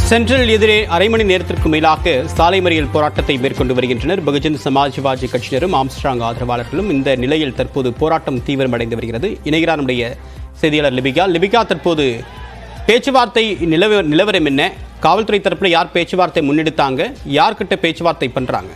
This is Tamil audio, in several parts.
சென்ட்ரல் எதிரே அரை மணி நேரத்திற்கு மேலாக சாலை மறியல் போராட்டத்தை மேற்கொண்டு வருகின்றனர் பகுஜன் சமாஜ்வாதி கட்சியினரும் ஆம்ஸ்ட்ராங் ஆதரவாளர்களும் இந்த நிலையில் தற்போது போராட்டம் தீவிரமடைந்து வருகிறது இணைகிறார் நம்முடைய செய்தியாளர் லிபிகா லிபிகா தற்போது பேச்சுவார்த்தை நிலவ நிலவரம் என்ன காவல்துறை தரப்புல யார் பேச்சுவார்த்தை முன்னெடுத்தாங்க யார்கிட்ட பேச்சுவார்த்தை பண்றாங்க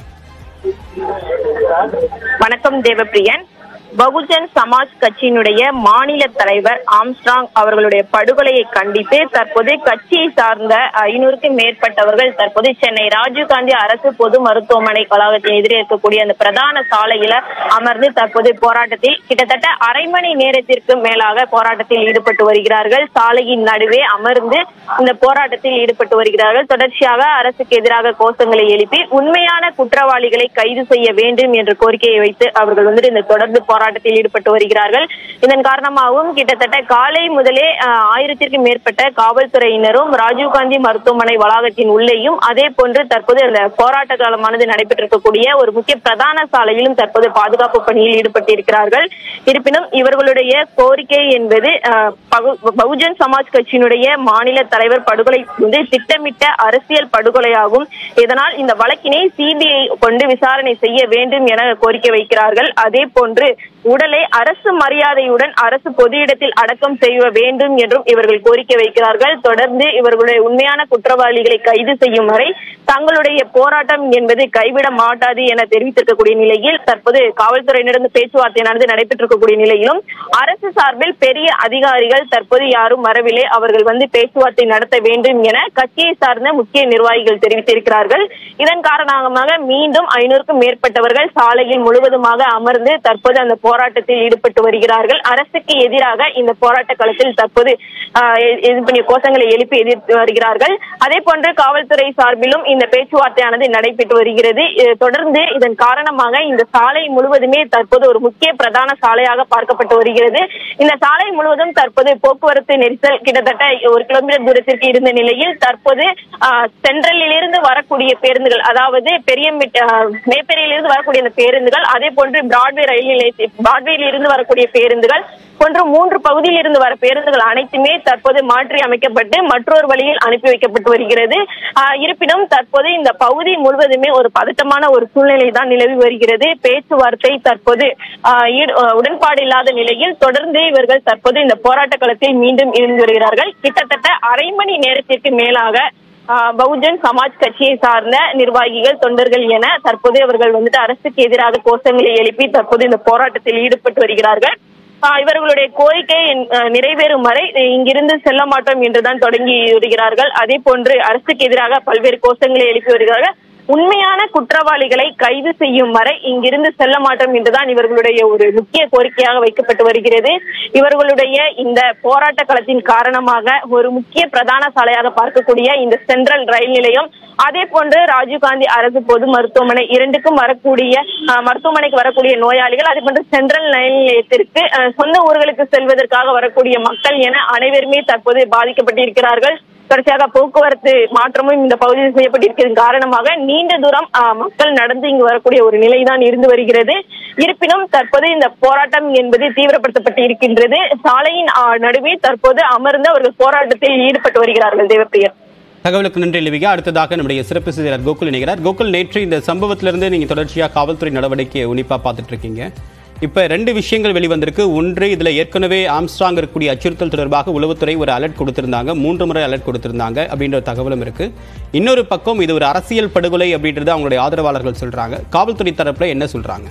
வணக்கம் தேவப்பிரியன் பகுஜன் சமாஜ் கட்சியினுடைய மாநில தலைவர் ஆம்ஸ்ட்ராங் அவர்களுடைய படுகொலையை கண்டித்து தற்போது கட்சியை சார்ந்த ஐநூறுக்கும் மேற்பட்டவர்கள் தற்போது சென்னை ராஜீவ்காந்தி அரசு பொது மருத்துவமனை வளாகத்தின் எதிரே இருக்கக்கூடிய அந்த பிரதான சாலையில அமர்ந்து தற்போது போராட்டத்தில் கிட்டத்தட்ட அரை மணி நேரத்திற்கு மேலாக போராட்டத்தில் ஈடுபட்டு வருகிறார்கள் சாலையின் நடுவே அமர்ந்து இந்த போராட்டத்தில் ஈடுபட்டு வருகிறார்கள் தொடர்ச்சியாக அரசுக்கு எதிராக கோஷங்களை எழுப்பி உண்மையான குற்றவாளிகளை கைது செய்ய வேண்டும் என்ற கோரிக்கையை வைத்து அவர்கள் வந்துட்டு இந்த தொடர்ந்து போராட்டத்தில் ஈடுபட்டு வருகிறார்கள் இதன் காரணமாகவும் கிட்டத்தட்ட காலை முதலே அஹ், ஆயிரத்திற்கும் மேற்பட்ட காவல்துறையினரும் ராஜீவ்காந்தி மருத்துவமனை வளாகத்தின் உள்ளேயும் அதே போன்று தற்போது அந்த போராட்ட காலமானது நடைபெற்றிருக்கக்கூடிய ஒரு முக்கிய பிரதான சாலையிலும் தற்போது பாதுகாப்பு பணியில் ஈடுபட்டிருக்கிறார்கள் இருப்பினும் இவர்களுடைய கோரிக்கை என்பது அஹ், பகு- பகுஜன் சமாஜ் கட்சியினுடைய மாநில தலைவர் படுகொலை வந்து திட்டமிட்ட அரசியல் படுகொலையாகும் இதனால் இந்த வழக்கினை சிபிஐ கொண்டு விசாரணை செய்ய வேண்டும் என கோரிக்கை வைக்கிறார்கள் அதே போன்று உடலை அரசு மரியாதையுடன் அரசு பொது இடத்தில் அடக்கம் செய்ய வேண்டும் என்றும் இவர்கள் கோரிக்கை வைக்கிறார்கள் தொடர்ந்து இவர்களுடைய உண்மையான குற்றவாளிகளை கைது செய்யும் வரை தங்களுடைய போராட்டம் என்பது கைவிட மாட்டாது என தெரிவித்திருக்கக்கூடிய நிலையில் தற்போது காவல்துறையினரிடம் பேச்சுவார்த்தை நடந்து நடைபெற்றிருக்கக்கூடிய நிலையிலும் அரசு சார்பில் பெரிய அதிகாரிகள் தற்போது யாரும் வரவில்லை அவர்கள் வந்து பேச்சுவார்த்தை நடத்த வேண்டும் என கட்சியை சார்ந்த முக்கிய நிர்வாகிகள் தெரிவித்திருக்கிறார்கள் இதன் காரணமாக மீண்டும் ஐநூறுக்கும் மேற்பட்டவர்கள் சாலையில் முழுவதுமாக அமர்ந்து தற்போது அந்த போராட்டத்தில் ஈடுபட்டு வருகிறார்கள் அரசுக்கு எதிராக இந்த போராட்ட களத்தில் தற்போது ஆஹ், எ- இது பண்ணிய கோஷங்களை எழுப்பி எதிர்த்து வருகிறார்கள் அதே போன்று காவல்துறை சார்பிலும் இந்த பேச்சுவார்த்தையானது நடைபெற்று வருகிறது இது தொடர்ந்து இதன் காரணமாக இந்த சாலை முழுவதுமே தற்போது ஒரு முக்கிய பிரதான சாலையாக பார்க்கப்பட்டு வருகிறது இந்த சாலை முழுவதும் தற்போது போக்குவரத்து நெரிசல் கிட்டத்தட்ட ஒரு கிலோமீட்டர் தூரத்திற்கு இருந்த நிலையில் தற்போது ஆஹ், சென்ட்ரலில் இருந்து வரக்கூடிய பேருந்துகள் அதாவது பெரிய மேப்பேரியிலிருந்து வரக்கூடிய அந்த பேருந்துகள் அதே போன்று பிராட்வே ரயில் நிலையத்தில் பிராட்வேயில் இருந்து வரக்கூடிய பேருந்துகள் போன்ற மூன்று பகுதியில் இருந்து வர பேருந்துகள் அனைத்துமே தற்போது மாற்றி அமைக்கப்பட்டு மற்றொரு வழியில் அனுப்பி வைக்கப்பட்டு வருகிறது ஆஹ், இருப்பினும் தற்போது இந்த பகுதி முழுவதுமே ஒரு பதட்டமான ஒரு சூழ்நிலை தான் நிலவி வருகிறது பேச்சுவார்த்தை தற்போது ஆஹ், ஈடு- ஆஹ், உடன்பாடு இல்லாத நிலையில் தொடர்ந்து இவர்கள் தற்போது இந்த போராட்ட களத்தில் மீண்டும் இருந்து வருகிறார்கள் கிட்டத்தட்ட அரை மணி நேரத்திற்கு மேலாக ஆஹ், பகுஜன் சமாஜ் கட்சியை சார்ந்த நிர்வாகிகள் தொண்டர்கள் என தற்போது அவர்கள் வந்துட்டு அரசுக்கு எதிராக கோஷங்களை எழுப்பி தற்போது இந்த போராட்டத்தில் ஈடுபட்டு வருகிறார்கள் ஆஹ், இவர்களுடைய கோரிக்கை அஹ், நிறைவேறும் வரை இங்கிருந்து செல்ல மாட்டோம் என்றுதான் தொடங்கி வருகிறார்கள் அதே போன்று அரசுக்கு எதிராக பல்வேறு கோஷங்களை எழுப்பி வருகிறார்கள் உண்மையான குற்றவாளிகளை கைது செய்யும் வரை இங்கிருந்து செல்ல மாட்டோம் என்றுதான் இவர்களுடைய ஒரு முக்கிய கோரிக்கையாக வைக்கப்பட்டு வருகிறது இவர்களுடைய இந்த போராட்ட களத்தின் காரணமாக ஒரு முக்கிய பிரதான சாலையாக பார்க்கக்கூடிய இந்த சென்ட்ரல் ரயில் நிலையம் அதே போன்று ராஜீவ்காந்தி அரசு பொது மருத்துவமனை இரண்டுக்கும் வரக்கூடிய அஹ், மருத்துவமனைக்கு வரக்கூடிய நோயாளிகள் அதே போன்று சென்ட்ரல் ரயில் நிலையத்திற்கு அஹ், சொந்த ஊர்களுக்கு செல்வதற்காக வரக்கூடிய மக்கள் என அனைவருமே தற்போது பாதிக்கப்பட்டிருக்கிறார்கள் தொடர்ச்சியாக போக்குவரத்து மாற்றமும் இந்த பகுதியில் செய்யப்பட்டிருக்கிறதன் காரணமாக நீண்ட தூரம் ஆஹ், மக்கள் நடந்து இங்கு வரக்கூடிய ஒரு நிலைதான் இருந்து வருகிறது இருப்பினும் தற்போது இந்த போராட்டம் என்பது தீவிரப்படுத்தப்பட்டு இருக்கின்றது சாலையின் ஆஹ், நடுவே தற்போது அமர்ந்து அவர்கள் போராட்டத்தில் ஈடுபட்டு வருகிறார்கள் தேவப்பிரியர் தகவலுக்கு நன்றி லிபிகா அடுத்ததாக நம்முடைய சிறப்பு செய்தியாளர் கோகுல் இணைகிறார் கோகுல் நேற்று இந்த சம்பவத்திலிருந்து நீங்க தொடர்ச்சியா காவல்துறை நடவடிக்கையை உன்னிப்பா பார்த்துட்டு இருக்கீங்க இப்ப ரெண்டு விஷயங்கள் வெளிவந்திருக்கு ஒன்று இதுல ஏற்கனவே ஆம்ஸ்ட்ராங் இருக்கக்கூடிய அச்சுறுத்தல் தொடர்பாக உளவுத்துறை ஒரு அலர்ட் கொடுத்திருந்தாங்க மூன்று முறை அலர்ட் கொடுத்திருந்தாங்க அப்படின்ற ஒரு தகவலும் இருக்கு இன்னொரு பக்கம் இது ஒரு அரசியல் படுகொலை அப்படின்றது அவங்களுடைய ஆதரவாளர்கள் சொல்றாங்க காவல்துறை தரப்புல என்ன சொல்றாங்க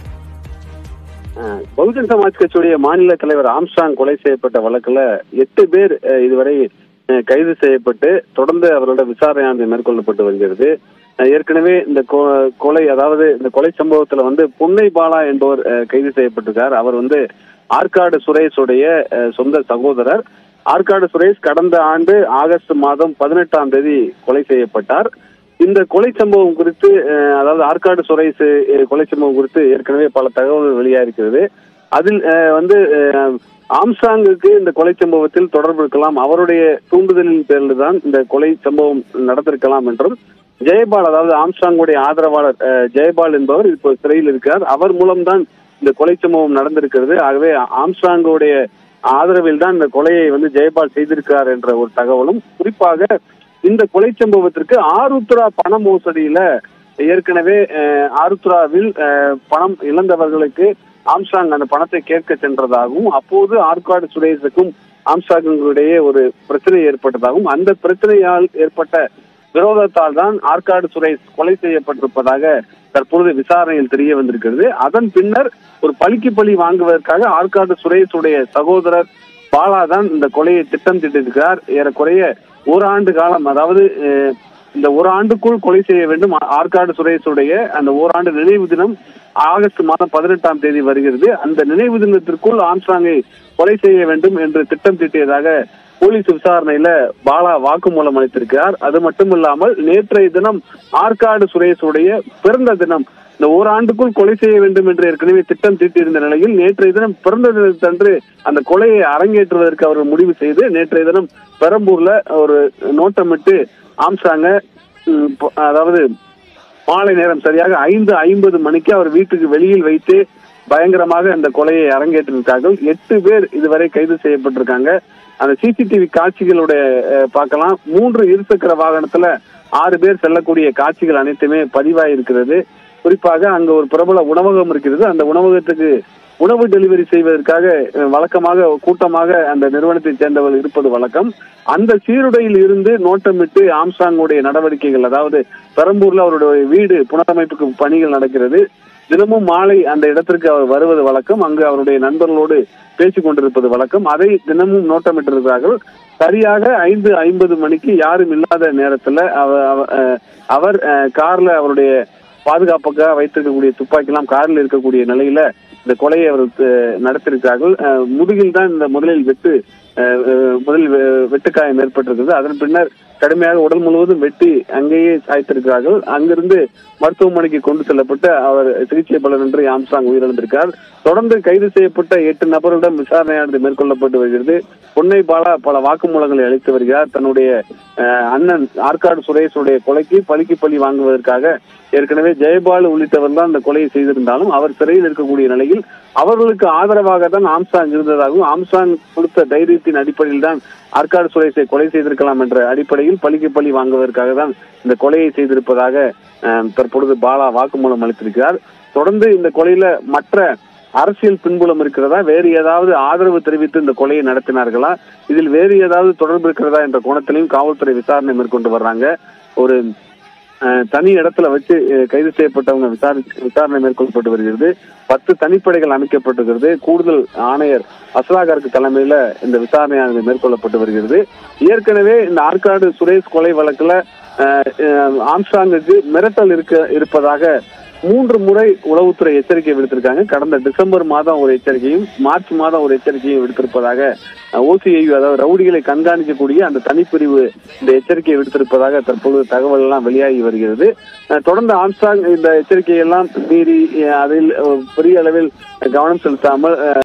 அஹ் பகுஜன் சமாஜ் கட்சியுடைய மாநில தலைவர் ஆம்ஸ்டாங் கொலை செய்யப்பட்ட வழக்குல எட்டு பேர் அஹ், இதுவரை அஹ், கைது செய்யப்பட்டு தொடர்ந்து அவரோட விசாரணையானது மேற்கொள்ளப்பட்டு வருகிறது அஹ், ஏற்கனவே இந்த கொ- கொலை அதாவது இந்த கொலை சம்பவத்துல வந்து புன்னை பாலா என்பவர் அஹ், கைது செய்யப்பட்டிருக்கார் அவர் வந்து ஆற்காடு சுரேஷுடைய அஹ், சொந்த சகோதரர் ஆற்காடு சுரேஷ் கடந்த ஆண்டு ஆகஸ்ட் மாதம் பதினெட்டாம் தேதி கொலை செய்யப்பட்டார் இந்த கொலை சம்பவம் குறித்து அஹ், அதாவது ஆற்காடு சுரேஷ் அஹ், கொலை சம்பவம் குறித்து ஏற்கனவே பல தகவல்கள் வெளியாயிருக்கிறது அதில் அஹ், வந்து அஹ், ஆம்சாங்குக்கு இந்த கொலை சம்பவத்தில் தொடர்பு இருக்கலாம் அவருடைய தூண்டுதலின் பேரில் தான் இந்த கொலை சம்பவம் நடந்திருக்கலாம் என்றும் ஜெயபால் அதாவது ஆம்சாங்குடைய ஆதரவாளர் அஹ், ஜெயபால் என்பவர் இப்போ சிறையில் இருக்கிறார் அவர் மூலம்தான் இந்த கொலை சம்பவம் நடந்திருக்கிறது ஆகவே ஆம்ஸ்ட்ராங்குடைய ஆதரவில் தான் இந்த கொலையை வந்து ஜெயபால் செய்திருக்கிறார் என்ற ஒரு தகவலும் குறிப்பாக இந்த கொலை சம்பவத்திற்கு ஆருத்ரா பண மோசடியில ஏற்கனவே அஹ், ஆருத்ராவில் அஹ், பணம் இழந்தவர்களுக்கு ஆம்ஸ்டாங் அந்த பணத்தை கேட்க சென்றதாகவும் அப்போது ஆற்காடு சுரேஷுக்கும் ஆம்ஸ்டாங்கிடையே ஒரு பிரச்சனை ஏற்பட்டதாகவும் அந்த பிரச்சனையால் ஏற்பட்ட விரோதத்தால் தான் ஆற்காடு சுரேஷ் கொலை செய்யப்பட்டிருப்பதாக தற்பொழுது விசாரணையில் தெரிய வந்திருக்கிறது அதன் பின்னர் ஒரு பழிக்கு பழி வாங்குவதற்காக ஆற்காடு சுரேஷுடைய சகோதரர் பாலா தான் இந்த கொலையை திட்டம் திட்டிருக்கிறார் ஏறக்குறைய ஓராண்டு காலம் அதாவது அஹ், இந்த ஒரு ஆண்டுக்குள் கொலை செய்ய வேண்டும் ஆ- ஆற்காடு சுரேஷுடைய அந்த ஓராண்டு நினைவு தினம் ஆகஸ்ட் மாதம் பதினெட்டாம் தேதி வருகிறது அந்த நினைவு தினத்திற்குள் ஆம்ஸ்டாங்கை கொலை செய்ய வேண்டும் என்று திட்டம் தீட்டியதாக போலீஸ் விசாரணையில பாலா வாக்குமூலம் அளித்திருக்கிறார் அது மட்டும் இல்லாமல் நேற்றைய தினம் ஆற்காடு சுரேஷுடைய பிறந்த தினம் இந்த ஓராண்டுக்குள் கொலை செய்ய வேண்டும் என்று ஏற்கனவே திட்டம் தீட்டியிருந்த நிலையில் நேற்றைய தினம் பிறந்த தினத்தன்று அந்த கொலையை அரங்கேற்றுவதற்கு அவர் முடிவு செய்து நேற்றைய தினம் பெரம்பூர்ல ஒரு நோட்டமிட்டு ஆம்சாங்க ம், பொ- அதாவது மாலை நேரம் சரியாக ஐந்து ஐம்பது மணிக்கு அவர் வீட்டுக்கு வெளியில் வைத்து பயங்கரமாக அந்த கொலையை அரங்கேற்றிருக்கார்கள் எட்டு பேர் இதுவரை கைது செய்யப்பட்டிருக்காங்க அந்த சிசிடிவி காட்சிகளுடைய அஹ், பார்க்கலாம் மூன்று இருசக்கர வாகனத்துல ஆறு பேர் செல்லக்கூடிய காட்சிகள் அனைத்துமே பதிவாயிருக்கிறது குறிப்பாக அங்க ஒரு பிரபல உணவகம் இருக்கிறது அந்த உணவகத்துக்கு உணவு டெலிவரி செய்வதற்காக அஹ், வழக்கமாக கூட்டமாக அந்த நிறுவனத்தைச் சேர்ந்தவர்கள் இருப்பது வழக்கம் அந்த சீருடையில் இருந்து நோட்டமிட்டு ஆம்சாங்குடைய நடவடிக்கைகள் அதாவது பெரம்பூர்ல அவருடைய வீடு புனரமைப்புக்கு பணிகள் நடக்கிறது தினமும் மாலை அந்த இடத்திற்கு அவர் வருவது வழக்கம் அங்கு அவருடைய நண்பர்களோடு பேசிக் கொண்டிருப்பது வழக்கம் அதை தினமும் நோட்டமிட்டிருக்கிறார்கள் சரியாக ஐந்து ஐம்பது மணிக்கு யாரும் இல்லாத நேரத்துல அவ- அவ- அஹ், அவர் அஹ், கார்ல அவருடைய பாதுகாப்புக்காக வைத்திருக்கக்கூடிய துப்பாக்கி எல்லாம் காரில் இருக்கக்கூடிய நிலையில இந்த கொலையை அவர் அஹ், நடத்தியிருக்கிறார்கள் அஹ், முதுகில் தான் இந்த முதலில் வெட்டு அஹ், அஹ், முதலில் வெ- வெட்டுக்காயம் ஏற்பட்டிருக்கிறது அதன் பின்னர் கடுமையாக உடல் முழுவதும் வெட்டி அங்கேயே சாய்த்திருக்கிறார்கள் அங்கிருந்து மருத்துவமனைக்கு கொண்டு செல்லப்பட்டு அவர் சிகிச்சை பலனின்றி ஆம்சாங் உயிரிழந்திருக்கார் தொடர்ந்து கைது செய்யப்பட்ட எட்டு நபர்களிடம் விசாரணையானது மேற்கொள்ளப்பட்டு வருகிறது பொன்னை பாலா பல வாக்குமூலங்களை அளித்து வருகிறார் தன்னுடைய அஹ், அண்ணன் ஆற்காடு சுரேஷுடைய கொலைக்கு பழிக்கு பழி வாங்குவதற்காக ஏற்கனவே ஜெயபாலு உள்ளிட்டவர் தான் இந்த கொலையை செய்திருந்தாலும் அவர் சிறையில் இருக்கக்கூடிய நிலையில் அவர்களுக்கு ஆதரவாக தான் ஆம்சாங் இருந்ததாகவும் ஆம்சாங் கொடுத்த தைரியத்தின் அடிப்படையில் தான் ஆற்காடு சுரேஷை கொலை செய்திருக்கலாம் என்ற அடிப்படையில் பழிக்கு பழி வாங்குவதற்காக தான் இந்த கொலையை செய்திருப்பதாக அஹ், தற்பொழுது பாலா வாக்குமூலம் அளித்திருக்கிறார் தொடர்ந்து இந்த கொலையில மற்ற அரசியல் பின்புலம் இருக்கிறதா வேறு ஏதாவது ஆதரவு தெரிவித்து இந்த கொலையை நடத்தினார்களா இதில் வேறு ஏதாவது தொடர்பு இருக்கிறதா என்ற கோணத்திலையும் காவல்துறை விசாரணை மேற்கொண்டு வர்றாங்க ஒரு அஹ், தனி இடத்துல வச்சு அஹ், கைது செய்யப்பட்டவங்க விசாரி விசாரணை மேற்கொள்ளப்பட்டு வருகிறது பத்து தனிப்படைகள் அமைக்கப்பட்டிருக்கிறது கூடுதல் ஆணையர் அஸ்லாகருக்கு தலைமையில இந்த விசாரணையானது மேற்கொள்ளப்பட்டு வருகிறது ஏற்கனவே இந்த ஆற்காடு சுரேஷ் கொலை வழக்குல அஹ், அஹ், ஆம்ஸ்டாங்குக்கு மிரட்டல் இருக்க இருப்பதாக மூன்று முறை உளவுத்துறை எச்சரிக்கை விடுத்திருக்காங்க கடந்த டிசம்பர் மாதம் ஒரு எச்சரிக்கையும் மார்ச் மாதம் ஒரு எச்சரிக்கையும் விடுத்திருப்பதாக ஓசிஐ அதாவது ரவுடிகளை கண்காணிக்கக்கூடிய அந்த தனிப்பிரிவு இந்த எச்சரிக்கையை விடுத்திருப்பதாக தற்பொழுது தகவல் எல்லாம் வெளியாகி வருகிறது அஹ் தொடர்ந்து ஆம்ஸ்டாங் இந்த எச்சரிக்கையெல்லாம் மீறி அஹ் அதில் அஹ் பெரிய அளவில் கவனம் செலுத்தாமல் அஹ்